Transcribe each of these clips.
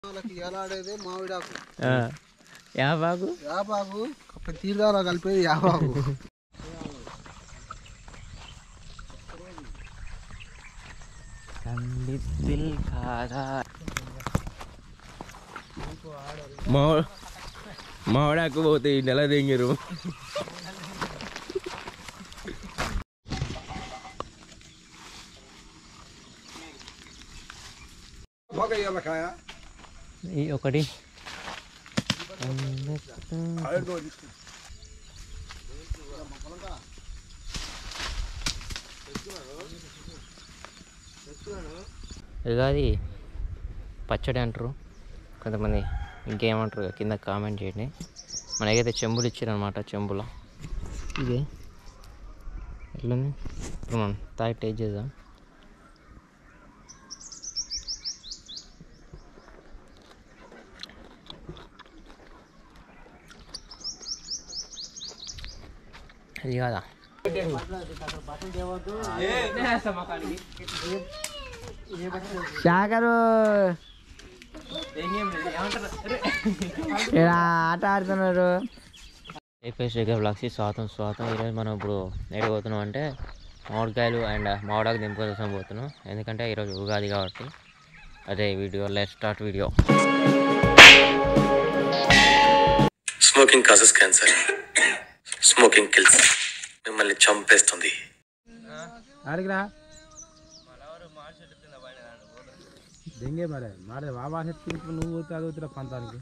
వాళ్ళకి ఎలాడేది మామిడాకు యాబాగు యాపాకు తీర్థాలు కలిపేది యాపాకు కందిల్ కాదా మామిడ మామిడాకు పోతే ఈ నెల దింగిరు ఈ ఒకటి అది పచ్చడి అంటారు కొంతమంది ఇంకేమంటారు కింద కామెంట్ చేయండి మనకైతే చెంబులు ఇచ్చారనమాట చెంబులో ఇదే ఎట్లుంది ఇప్పుడు మనం తాగి టేస్ట్ చేద్దాం అది కాదా శాఖరు ఇలా ఆట ఆడుతున్నారు ఏపీ శేఖర్ బ్లాక్స్ స్వాతం స్వాతం ఈరోజు మనం ఇప్పుడు ఎక్కడికి పోతున్నాం అంటే మామిడికాయలు అండ్ మామిడాకు దింపుకోసం పోతున్నాం ఎందుకంటే ఈరోజు ఉగాది కాబట్టి అదే video let start video smoking causes cancer smoking kills మిమ్మల్ని చంపేస్తుంది అడిగిరా దెంగే మరి మాడే బాబా చెప్పించుకుని నువ్వు పోతే అది పోతున్నా పంతానికి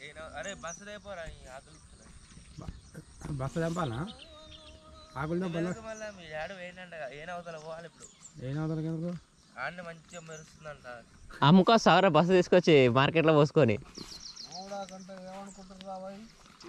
బస్సు చంపాలా ఆకులు చంపాలా ఏనవుతారు ఎందుకు అమ్ముకో సవర బస్సు తీసుకొచ్చి మార్కెట్లో పోసుకొని మామిడాకంటే ఏమనుకుంటున్నారా బాయ్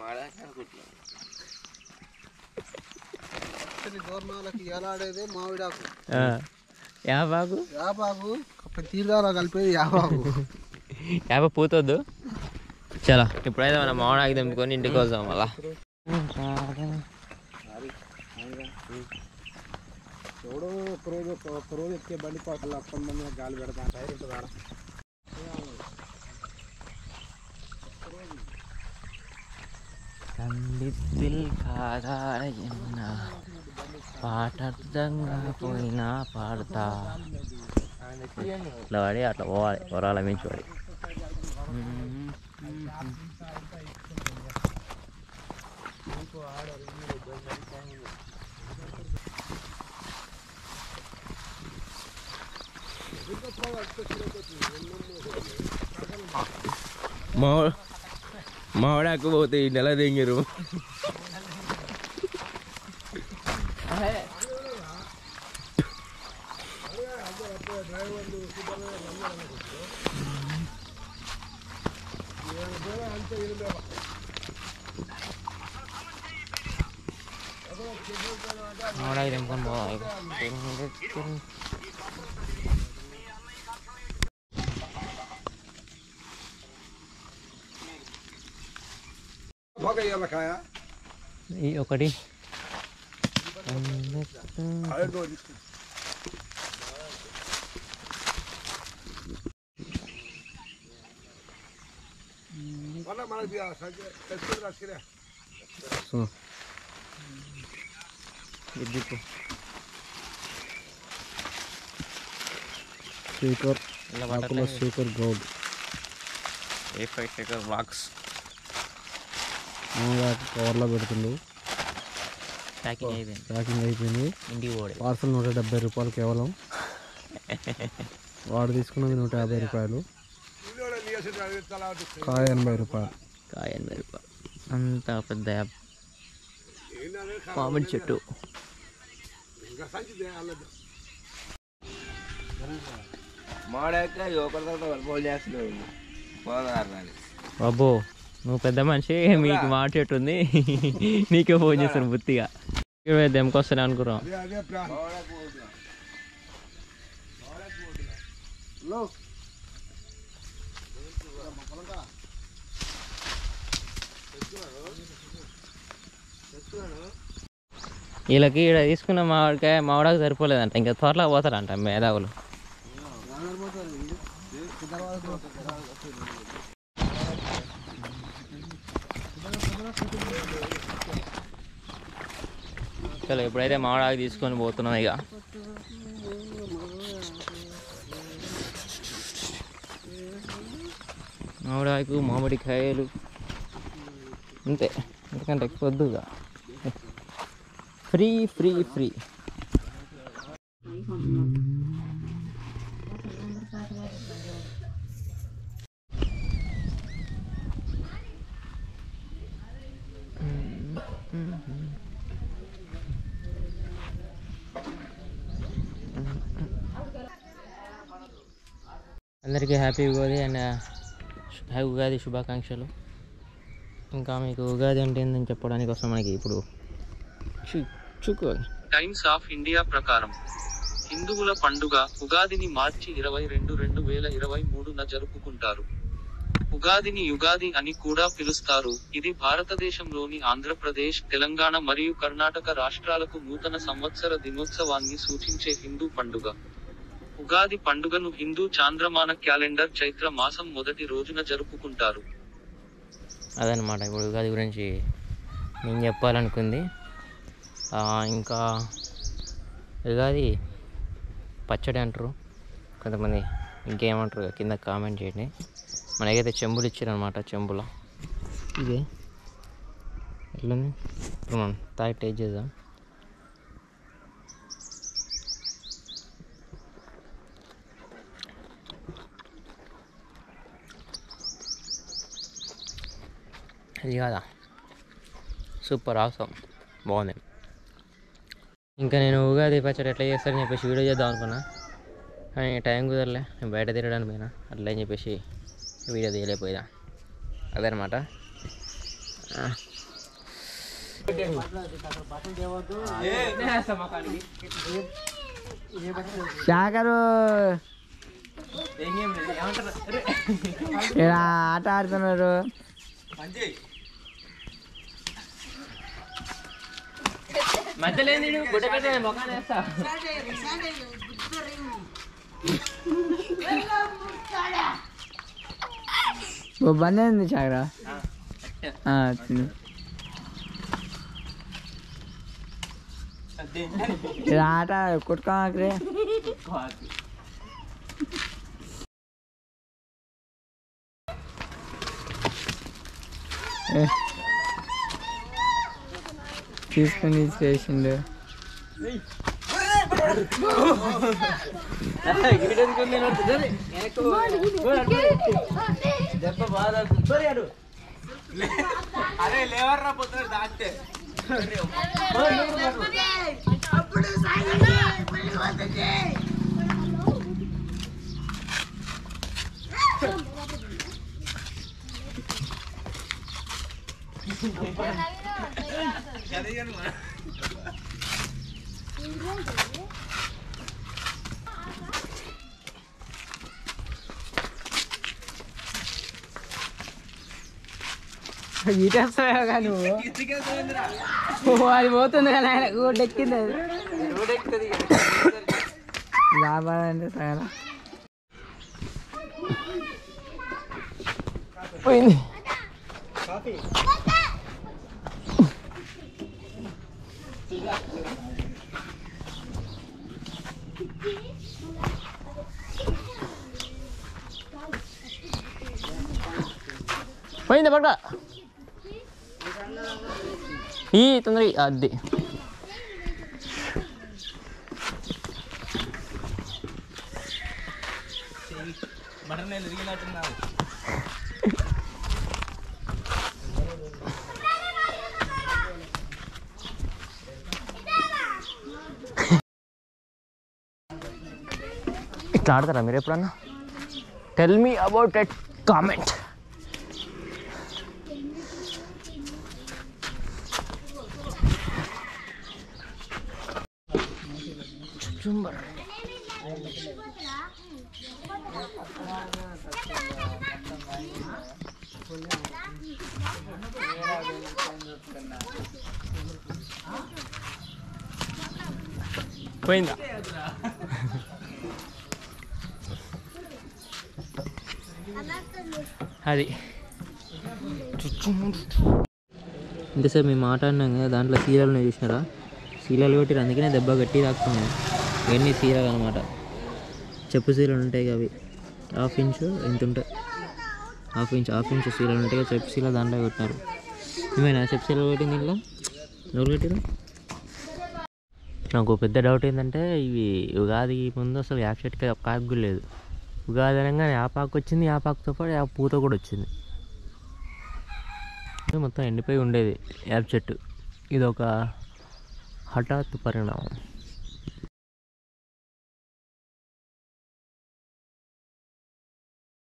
దూర్ణాలకి ఎలాడేది మామిడాకు యాబాగు యాపాకు తీర్థాలు కలిపేది యాపాకు యాభై పూతొద్దు చలో ఇప్పుడైతే మనం మామిడాకు దింపుకొని ఇంటికి వద్దాం మళ్ళా ఎవడో ఒక్కరోజు ఒక్కరోజు ఎక్కే బండి పాటలు అప్పటి మంది గాలి పెడతా టైర్ ఉంటుంది ఆడ కందిల్ కాదా పాటర్థంగా పోయినా పాడతా ఇట్లా పడి అట్లా పోవాలి వరాల మించి పడి మామిడి మామిడాకు పోతే ఈ నెల దింగిరు మామిడాకు దింపుకొని పోవాలి ఈ ఒకటి ఇద్దిప్పు స్పీకర్ ఇలా ఆకుల పట్టట్లేదు. Speaker Goud a five sticker box కవర్లో పెడుతుండు ప్యాకింగ్ అయిపోయింది ప్యాకింగ్ అయిపోయింది ఇంటికి పోడే పార్సల్ నూట డెబ్బై రూపాయలు కేవలం వాడు తీసుకున్నది నూట యాభై రూపాయలు కాయ ఎనభై రూపాయలు కాయ ఎనభై రూపాయలు అంత పెద్ద మామిడి చెట్టు బాబో నువ్వు పెద్ద మనిషి మీకు మాట చెట్టు ఉంది నీకే ఫోన్ చేస్తాను బుత్తిగా దెమ్మకొస్తాను అనుకున్నాం వీళ్ళకి ఇక్కడ తీసుకున్న మామిడికాయ మామిడాకు సరిపోలేదంట ఇంకా త్వరలో పోతారంట మేధావులు చలో ఇప్పుడైతే మామిడాకు తీసుకొని పోతున్నాం ఇక మామిడాకు మామిడికాయలు అంతే ఎందుకంటే పొద్దుగా ఫ్రీ ఫ్రీ ఫ్రీ అందరికీ happy Ugadi and happy Ugadi శుభాకాంక్షలు ఇంకా మీకు ఉగాది అంటే ఏందని చెప్పడానికి వస్తాం మనకి ఇప్పుడు చూ చూకో టైమ్స్ ఆఫ్ ఇండియా ప్రకారం హిందువుల పండుగ ఉగాదిని మార్చి ఇరవై రెండు రెండు వేల ఇరవై మూడున జరుపుకుంటారు ఉగాదిని యుగాది అని కూడా పిలుస్తారు ఇది భారతదేశంలోని ఆంధ్రప్రదేశ్ తెలంగాణ మరియు కర్ణాటక రాష్ట్రాలకు నూతన సంవత్సర దినోత్సవాన్ని సూచించే హిందూ పండుగ ఉగాది పండుగను హిందూ చాంద్రమాన క్యాలెండర్ చైత్ర మాసం మొదటి రోజున జరుపుకుంటారు అదనమాట ఇప్పుడు ఉగాది గురించి నేను చెప్పాలనుకుంది ఆ, ఇంకా ఉగాది పచ్చడి అంటారు కొంతమంది ఇంకేమంటారు కింద కామెంట్ చేయండి మనకైతే చెంబులు ఇచ్చారనమాట చెంబుల ఇదే ఎట్లుంది ఇప్పుడు మనం తాగి టేస్ట్ చేద్దాం ఇది కాదా సూపర్ అవసరం బాగుంది ఇంకా నేను ఉగాది పచ్చడి ఎట్లా చేస్తారని చెప్పేసి వీడియో చేద్దాం అనుకున్నా కానీ టైం కుదరలే నేను బయట తిరగడానికి పోయినా అట్లా అని చెప్పేసి వీడియో తీయలేకపోయినా అదనమాట ఆ. శాఖరు ఇక్కడ ఆట ఆడుతున్నారు మధ్యలో ఏంది నువ్వు? గుడ్డ పెట్టే మొఖాన్ని వేస్తా. ఓ బంద్ అయింది శాఖర తిను ఇక్కడ ఆట కొట్టుకోమాకరే ఏ. తీసుకుని చేసిండు ఇటేస్తావా కానీ నువ్వు అది పోతుంది కానీ ఆయన రోడ్డు ఎక్కింది అది లాభాలంటే సగల పోయింది పోయింది పక్క ఈ తొందరగా అది ఇట్లా ఆడతారా మీరు ఎప్పుడన్నా tell me about at comment పోయిందా అది ఇంతసేపు మేము మాట్లాడినాం కదా దాంట్లో సీరియల్ని చూసినారా సీలలు కొట్టిరు అందుకనే దెబ్బ గట్టి తాకుతున్నాయి ఇవన్నీ సీలలు అనమాట చెప్పు సీలలు ఉంటాయి కదా అవి హాఫ్ ఇంచు ఎంత ఉంటాయి హాఫ్ ఇంచ్ హాఫ్ ఇంచ్ సీలలు ఉంటాయి కదా చెప్పు సీల దాంట్లో కొట్టినారు ఏమైనా చెప్పు సీలలు కొట్టింది ఇంట్లో ఎవరు కొట్టిరు నాకు పెద్ద డౌట్ ఏంటంటే ఇవి ఉగాది ముందు అసలు యాప్ చెట్టుకి ఒక ఆకు కూడా లేదు ఉగాది అనగానే ఆ పాకు వచ్చింది ఆ పాకుతో పాటు ఆ పూత కూడా వచ్చింది ఇది మొత్తం ఎండిపోయి ఉండేది యాప్ చెట్టు ఇది ఒక హఠాత్ పరిణామం